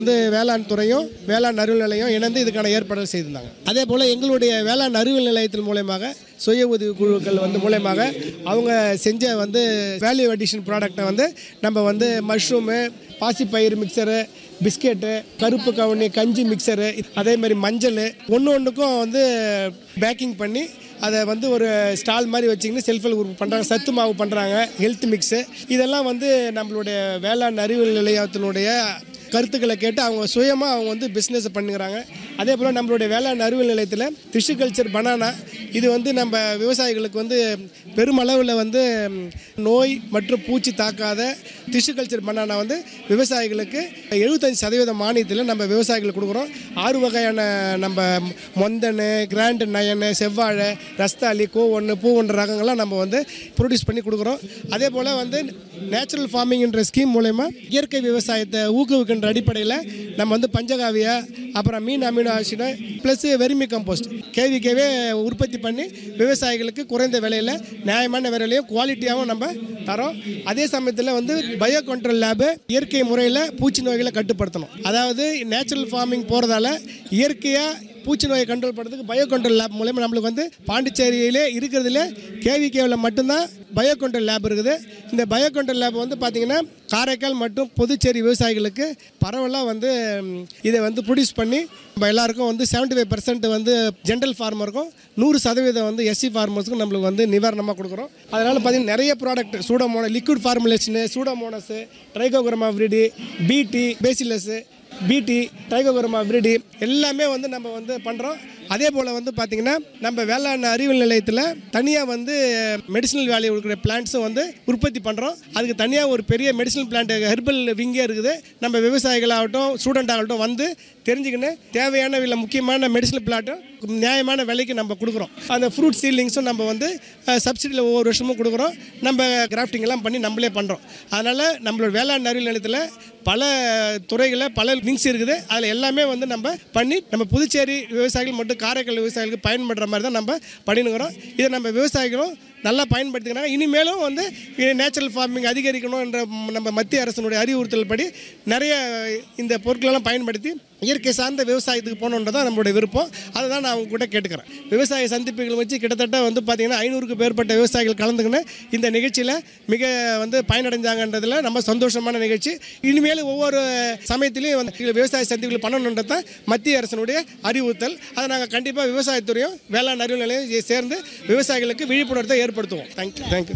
வந்து வேளாண் துறையும் வேளாண் அறிவியல் நிலையம் இணைந்து இதுக்கான ஏற்பாடுகள் செய்திருந்தாங்க அதே போல் எங்களுடைய வேளாண் அறிவியல் நிலையத்தின் மூலயமாக சுய உதவி குழுக்கள் வந்து மூலயமாக அவங்க செஞ்ச வந்து வேல்யூ அடிஷன் ப்ராடக்ட்டை வந்து நம்ம வந்து மஷ்ரூமு பாசிப்பயிறு மிக்சரு பிஸ்கெட்டு கருப்பு கவுனி கஞ்சி மிக்சரு அதே மாதிரி மஞ்சள் ஒன்று ஒன்றுக்கும் வந்து பேக்கிங் பண்ணி அதை வந்து ஒரு ஸ்டால் மாதிரி வச்சிங்கன்னு செல்ஃப் ஹெல்ப் குரூப் பண்ணுறாங்க சத்து மாவு பண்ணுறாங்க ஹெல்த் மிக்ஸு இதெல்லாம் வந்து நம்மளுடைய வேளாண் அறிவியல் நிலையத்தினுடைய கருத்துக்களை கேட்டு அவங்க சுயமாக அவங்க வந்து பிஸ்னஸ் பண்ணுறாங்க அதே போல் நம்மளுடைய வேளாண் அறிவியல் நிலையத்தில் டிஷ்யூ கல்ச்சர் பனானா இது வந்து நம்ம விவசாயிகளுக்கு வந்து பெருமளவில் வந்து நோய் மற்றும் பூச்சி தாக்காத டிஷ்யூ கல்ச்சர் பனானா வந்து விவசாயிகளுக்கு எழுபத்தஞ்சு சதவீத மானியத்தில் நம்ம விவசாயிகளுக்கு கொடுக்குறோம் ஆறு வகையான நம்ம மொந்தனு கிராண்டு நயனு செவ்வாழை ரஸ்தாலி கோவொன்று பூவொன்று ரகங்கள்லாம் நம்ம வந்து ப்ரொடியூஸ் பண்ணி கொடுக்குறோம் அதே போல் வந்து நேச்சுரல் ஃபார்மிங்ன்ற ஸ்கீம் மூலயமா இயற்கை விவசாயத்தை ஊக்குவிக்கின்ற அடிப்படையில் நம்ம வந்து பஞ்சகாவியா அப்புறம் மீன் amino acid plus vermicompost கேவிக்கவே உற்பத்தி பண்ணி விவசாயிகளுக்கு குறைந்த விலையில் நியாயமான விலையிலையும் குவாலிட்டியாகவும் நம்ம தரோம் அதே சமயத்தில் வந்து பயோ கண்ட்ரோல் லேபு இயற்கை முறையில் பூச்சி நோய்களை கட்டுப்படுத்தணும் அதாவது நேச்சுரல் ஃபார்மிங் போகிறதால இயற்கையாக பூச்சி நோயை கண்ட்ரோல் பண்ணுறதுக்கு பயோ கண்ட்ரோல் லேப் மூலயமா நம்மளுக்கு வந்து பாண்டிச்சேரியிலே இருக்கிறதுல கேவிகேவில் மட்டும்தான் பயோ கண்ட்ரோல் லேப் இருக்குது இந்த பயோ கண்ட்ரோல் லேப் வந்து பார்த்திங்கன்னா காரைக்கால் மற்றும் புதுச்சேரி விவசாயிகளுக்கு பரவலாக வந்து ம், இதை வந்து ப்ரொடியூஸ் பண்ணி நம்ம எல்லாருக்கும் வந்து 75% ஃபைவ் பர்சன்ட் வந்து ஜென்ரல் ஃபார்மருக்கும் நூறு சதவீதம் வந்து எஸ்சி ஃபார்மர்ஸுக்கும் நம்மளுக்கு வந்து நிவாரணமாக கொடுக்குறோம் அதனால் பார்த்தீங்கன்னா நிறைய product pseudomonas liquid formulation pseudomonas trichogramma viride BT bacillus பிடி டைகோகரமா விரிடி எல்லாமே வந்து நம்ம வந்து பண்ணுறோம் அதே போல் வந்து பார்த்திங்கன்னா நம்ம வேளாண் அறிவியல் நிலையத்தில் தனியாக வந்து மெடிசினல் வேல்யூ இருக்கிற பிளான்ட்ஸும் வந்து உற்பத்தி பண்ணுறோம் அதுக்கு தனியாக ஒரு பெரிய மெடிசினல் பிளான்ட் ஹெர்பல் விங்கே இருக்குது நம்ம விவசாயிகளாகட்டும் ஸ்டூடெண்ட் ஆகட்டும் வந்து தெரிஞ்சுக்கின்னு தேவையான இல்லை முக்கியமான மெடிசினல் பிளாட்டும் நியாயமான விலைக்கு நம்ம கொடுக்குறோம் அந்த ஃப்ரூட் சீலிங்ஸும் நம்ம வந்து சப்சிடியில் ஒவ்வொரு வருஷமும் கொடுக்குறோம் நம்ம கிராஃப்டிங் எல்லாம் பண்ணி நம்மளே பண்ணுறோம் அதனால் நம்மளோட வேளாண் அறிவியல் நிலையத்தில் பல துறைகளில் பல லிங்க்ஸ் இருக்குது அதில் எல்லாமே வந்து நம்ம பண்ணி நம்ம புதுச்சேரி விவசாயிகள் மற்றும் காரைக்கால் விவசாயிகளுக்கு பயன்படுற மாதிரி தான் நம்ம பண்ணினுக்கிறோம் இதை நம்ம விவசாயிகளும் நல்லா பயன்படுத்திக்கிறாங்க இனிமேலும் வந்து நேச்சுரல் ஃபார்மிங் அதிகரிக்கணும்ன்ற நம்ம மத்திய அரசினுடைய அறிவுறுத்தல் படி நிறைய இந்த பொருட்களெல்லாம் பயன்படுத்தி இயற்கை சார்ந்த விவசாயத்துக்கு போகணுன்றதான் நம்மளுடைய விருப்பம் அதை தான் நான் அவங்க கூட கேட்டுக்கிறேன் விவசாய சந்திப்புகள் வச்சு கிட்டத்தட்ட வந்து பார்த்திங்கன்னா ஐநூறுக்கு மேற்பட்ட விவசாயிகள் கலந்துக்கின்னு இந்த நிகழ்ச்சியில் மிக வந்து பயனடைஞ்சாங்கன்றதுல நம்ம சந்தோஷமான நிகழ்ச்சி இனிமேல் ஒவ்வொரு சமயத்திலையும் வந்து விவசாய சந்திப்புகள் பண்ணணுன்றது தான் மத்திய அரசினுடைய அறிவுறுத்தல் அதை நாங்கள் கண்டிப்பாக விவசாயத்துறையும் வேளாண் அறிவியல் நிலையம் சேர்ந்து விவசாயிகளுக்கு விழிப்புணர்வை ஏற்படுத்துவோம் தேங்க்யூ தேங்க்யூ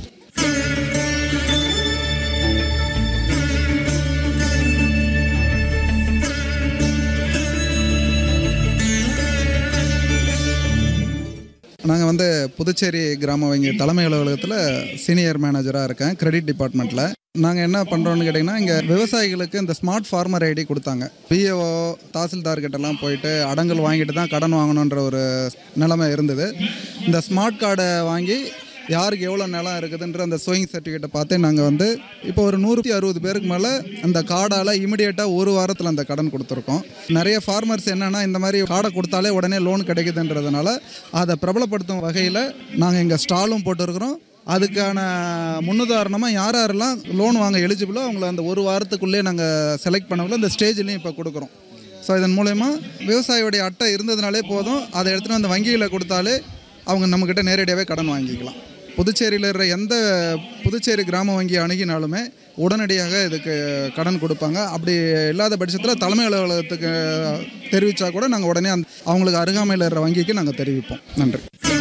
நாங்கள் வந்து புதுச்சேரி கிராம வங்கி தலைமை அலுவலகத்தில் சீனியர் மேனேஜராக இருக்கேன் கிரெடிட் டிபார்ட்மெண்ட்டில் நாங்கள் என்ன பண்ணுறோன்னு கேட்டிங்கன்னா இங்கே விவசாயிகளுக்கு இந்த ஸ்மார்ட் ஃபார்மர் ஐடி கொடுத்தாங்க பிஏஓ தாசில்தார் கிட்டலாம் போயிட்டு அடங்கல் வாங்கிட்டு தான் கடன் வாங்கணுன்ற ஒரு நிலைமை இருந்தது இந்த ஸ்மார்ட் கார்டை வாங்கி யாருக்கு எவ்வளோ நிலம் இருக்குதுன்ற அந்த சோயிங் சர்டிஃபிகேட்டை பார்த்து நாங்கள் வந்து இப்போ ஒரு நூற்றி அறுபது பேருக்கு மேலே அந்த கார்டால் இமிடியேட்டாக ஒரு வாரத்தில் அந்த கடன் கொடுத்துருக்கோம் நிறைய ஃபார்மர்ஸ் என்னென்னா இந்த மாதிரி கார்டை கொடுத்தாலே உடனே லோன் கிடைக்குதுன்றதுனால அதை பிரபலப்படுத்தும் வகையில் நாங்கள் எங்கள் ஸ்டாலும் போட்டிருக்கிறோம் அதுக்கான முன்னுதாரணமாக யார் யாரெல்லாம் லோன் வாங்க எலிஜிபிளோ அவங்கள அந்த ஒரு வாரத்துக்குள்ளே நாங்கள் செலக்ட் பண்ணக்குள்ள இந்த ஸ்டேஜ்லேயும் இப்போ கொடுக்குறோம் ஸோ இதன் மூலயமா விவசாயியோடைய அட்டை இருந்ததுனாலே போதும் அதை எடுத்துகிட்டு வந்து வங்கியில் கொடுத்தாலே அவங்க நம்மக்கிட்ட நேரடியாகவே கடன் வாங்கிக்கலாம் புதுச்சேரியில் இருக்கிற எந்த புதுச்சேரி கிராம வங்கி அணுகினாலுமே உடனடியாக இதுக்கு கடன் கொடுப்பாங்க அப்படி இல்லாத பட்சத்தில் தலைமை அலுவலகத்துக்கு தெரிவித்தா கூட நாங்கள் உடனே அந்த அவங்களுக்கு அருகாமையில் இருக்கிற வங்கிக்கு நாங்கள் தெரிவிப்போம் நன்றி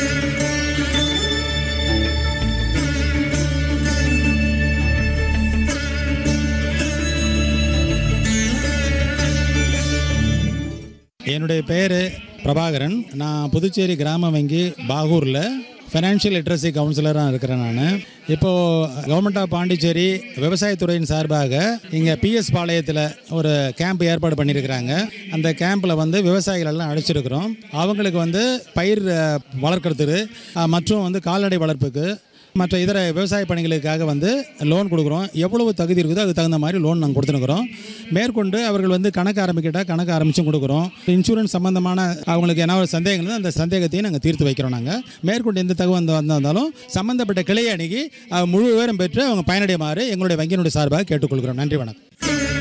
என்னுடைய பேர் பிரபாகரன் நான் புதுச்சேரி கிராம வங்கி பாகூரில் ஃபைனான்ஷியல் லிட்ரஸி கவுன்சிலராக இருக்கிறேன் நான் இப்போது கவர்மெண்ட் ஆஃப் பாண்டிச்சேரி விவசாயத்துறையின் சார்பாக இங்கே பிஎஸ் பாளையத்தில் ஒரு கேம்ப் ஏற்பாடு பண்ணியிருக்கிறாங்க அந்த கேம்பில் வந்து விவசாயிகள் எல்லாம் அழைச்சிருக்கிறோம் அவங்களுக்கு வந்து பயிர் அஹ், வளர்க்கறதுக்கு அஹ், மற்றும் வந்து கால்நடை வளர்ப்புக்கு மற்ற இதர விவசாய பணிகளுக்காக வந்து லோன் கொடுக்குறோம் எவ்வளவு தகுதி இருக்குதோ அதுக்கு தகுந்த மாதிரி லோன் நாங்கள் கொடுத்துருக்குறோம் மேற்கொண்டு அவர்கள் வந்து கணக்கு ஆரம்பிக்கிட்டா கணக்கு ஆரம்பிச்சும் கொடுக்குறோம் இன்சூரன்ஸ் சம்மந்தமான அவங்களுக்கு என்ன ஒரு சந்தேகம் இருந்தால் அந்த சந்தேகத்தையும் நாங்கள் தீர்த்து வைக்கிறோம் நாங்கள் மேற்கொண்டு எந்த தகவல் வந்து வந்தாலும் சம்மந்தப்பட்ட கிளையை அணுகி அஹ், முழு விவரம் பெற்று அவங்க பயனடையுமாறு எங்களுடைய வங்கியினுடைய சார்பாக கேட்டுக்கொள்கிறோம் நன்றி வணக்கம்